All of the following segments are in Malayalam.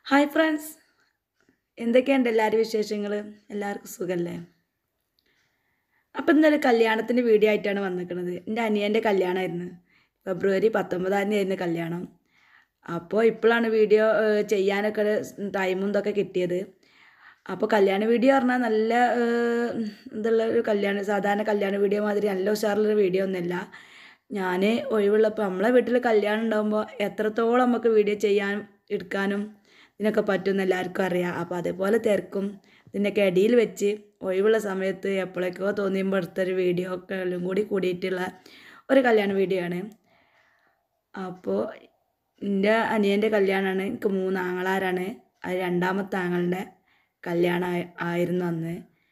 ഹായ് ഫ്രണ്ട്സ് എന്തൊക്കെയുണ്ട് എല്ലാവരും വിശേഷങ്ങൾ എല്ലാവർക്കും സുഖമല്ലേ അപ്പം ഇന്നൊരു കല്യാണത്തിൻ്റെ വീഡിയോ ആയിട്ടാണ് വന്നിരിക്കുന്നത് എൻ്റെ അനിയൻ്റെ കല്യാണമായിരുന്നു ഫെബ്രുവരി പത്തൊമ്പതാം തീയതി ആയിരുന്നു കല്യാണം അപ്പോൾ ഇപ്പോഴാണ് വീഡിയോ ഏഹ്, ചെയ്യാനൊക്കെ ഒരു ടൈമും ഇതൊക്കെ കിട്ടിയത് അപ്പോൾ കല്യാണ വീഡിയോ പറഞ്ഞാൽ നല്ല ഏഹ്, ഇതുള്ള ഒരു കല്യാണം സാധാരണ കല്യാണ വീഡിയോ മാതിരി നല്ല ഉഷാറുള്ളൊരു വീഡിയോ ഒന്നുമല്ല ഞാൻ ഒഴിവുള്ളപ്പോൾ നമ്മളെ വീട്ടിൽ കല്യാണം ഉണ്ടാകുമ്പോൾ എത്രത്തോളം നമുക്ക് വീഡിയോ ചെയ്യാനും എടുക്കാനും ഇതിനൊക്കെ പറ്റുമെന്ന് എല്ലാവർക്കും അറിയാം അപ്പോൾ അതേപോലെ തിരക്കും ഇതിൻ്റെയൊക്കെ ഇടയിൽ വെച്ച് ഒഴിവുള്ള സമയത്ത് എപ്പോഴേക്കോ തോന്നിയുമ്പോൾ എടുത്തൊരു വീഡിയോ ഒക്കെ എല്ലാം കൂടി കൂടിയിട്ടുള്ള ഒരു കല്യാണ വീഡിയോ ആണ് അപ്പോൾ എൻ്റെ അനിയൻ്റെ കല്യാണമാണ് എനിക്ക് മൂന്ന് ആങ്ങളാരാണ് അത് രണ്ടാമത്തെ ആങ്ങളുടെ കല്യാണം ആയി- ആയിരുന്നു അന്ന്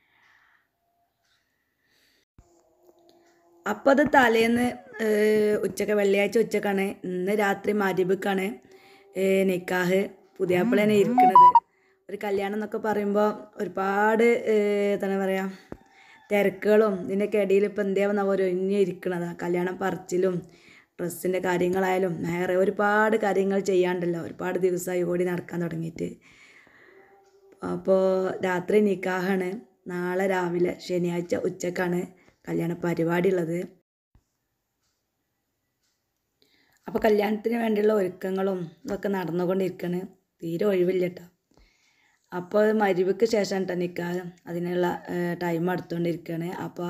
അപ്പോൾ അത് തലേന്ന് ഏഹ്, ഉച്ചക്ക് വെള്ളിയാഴ്ച ഉച്ചക്കാണ് ഇന്ന് രാത്രി മരിബക്കാണ് നിക്കാഹ് പുതിയാപ്പിളേനെ ഇരിക്കുന്നത് ഒരു കല്യാണം എന്നൊക്കെ പറയുമ്പോൾ ഒരുപാട് ഏഹ്, എന്താണ് പറയുക തിരക്കുകളും ഇതിൻ്റെയൊക്കെ ഇടയിൽ ഇപ്പം എന്തിയാവുന്ന അവർ ഒഴിഞ്ഞ് ഇരിക്കണതാണ് കല്യാണം പറിച്ചിലും ഡ്രസ്സിൻ്റെ കാര്യങ്ങളായാലും വേറെ ഒരുപാട് കാര്യങ്ങൾ ചെയ്യാണ്ടല്ലോ ഒരുപാട് ദിവസമായി ഓടി നടക്കാൻ തുടങ്ങിയിട്ട് അപ്പോൾ രാത്രി നിക്കാഹാണ് നാളെ രാവിലെ ശനിയാഴ്ച ഉച്ചക്കാണ് കല്യാണ പരിപാടി ഉള്ളത് അപ്പോൾ കല്യാണത്തിന് വേണ്ടിയുള്ള ഒരുക്കങ്ങളും ഇതൊക്കെ നടന്നുകൊണ്ടിരിക്കുകയാണ് തീരെ ഒഴിവില്ല കേട്ടോ അപ്പോൾ മരുവിക്ക് ശേഷം കേട്ടോ നിൽക്കാതെ അതിനുള്ള ടൈം എടുത്തുകൊണ്ടിരിക്കുകയാണ് അപ്പോൾ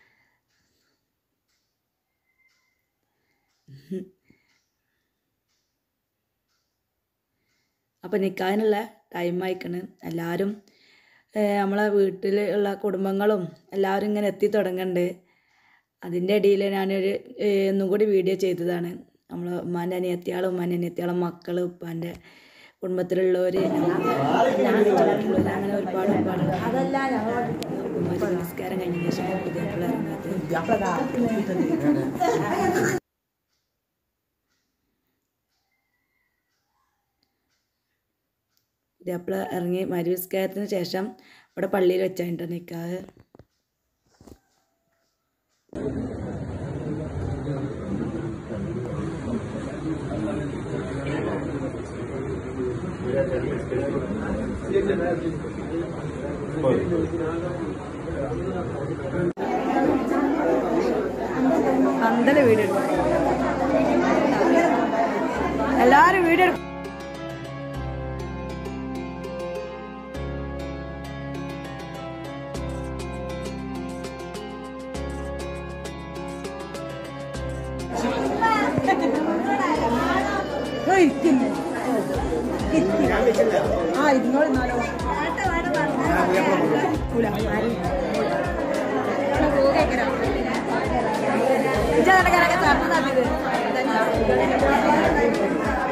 അപ്പോൾ നിൽക്കാനുള്ള ടൈം ആയിക്കണ് എല്ലാവരും ഏഹ്, നമ്മളെ വീട്ടിൽ ഉള്ള കുടുംബങ്ങളും എല്ലാവരും ഇങ്ങനെ എത്തി തുടങ്ങുന്നുണ്ട് അതിൻ്റെ ഇടയിൽ ഞാനൊരു ഏഹ്, ഒന്നും കൂടി വീഡിയോ ചെയ്തതാണ് നമ്മൾ ഉമ്മാൻ്റെ അനിയത്തിയാളും ഉമ്മാൻ്റെ അനിയത്തിയാളും മക്കൾ ഉപ്പാൻ്റെ കുടുംബത്തിലുള്ളവർ അങ്ങനെ ഒരുപാട് ഒരുപാട് ഉമ്മാൻ്റെ നമസ്കാരം കഴിഞ്ഞ ശേഷം പുതിയ ഇറങ്ങാത്തത് പുതിയാപ്പിള ഇറങ്ങി മരുവിസ്കാരത്തിന് ശേഷം ഇവിടെ പള്ളിയിൽ വെച്ചാണ് നിൽക്കാറ് പന്തല് വീഡിയോ എടുക്കും എല്ലാവരും വീഡിയോ എടുക്കും ആ ഇരുന്നോളി നാലോ ഇജ്ജ് അതിന്റെ കരയൊക്കെ തരണം തന്നത്.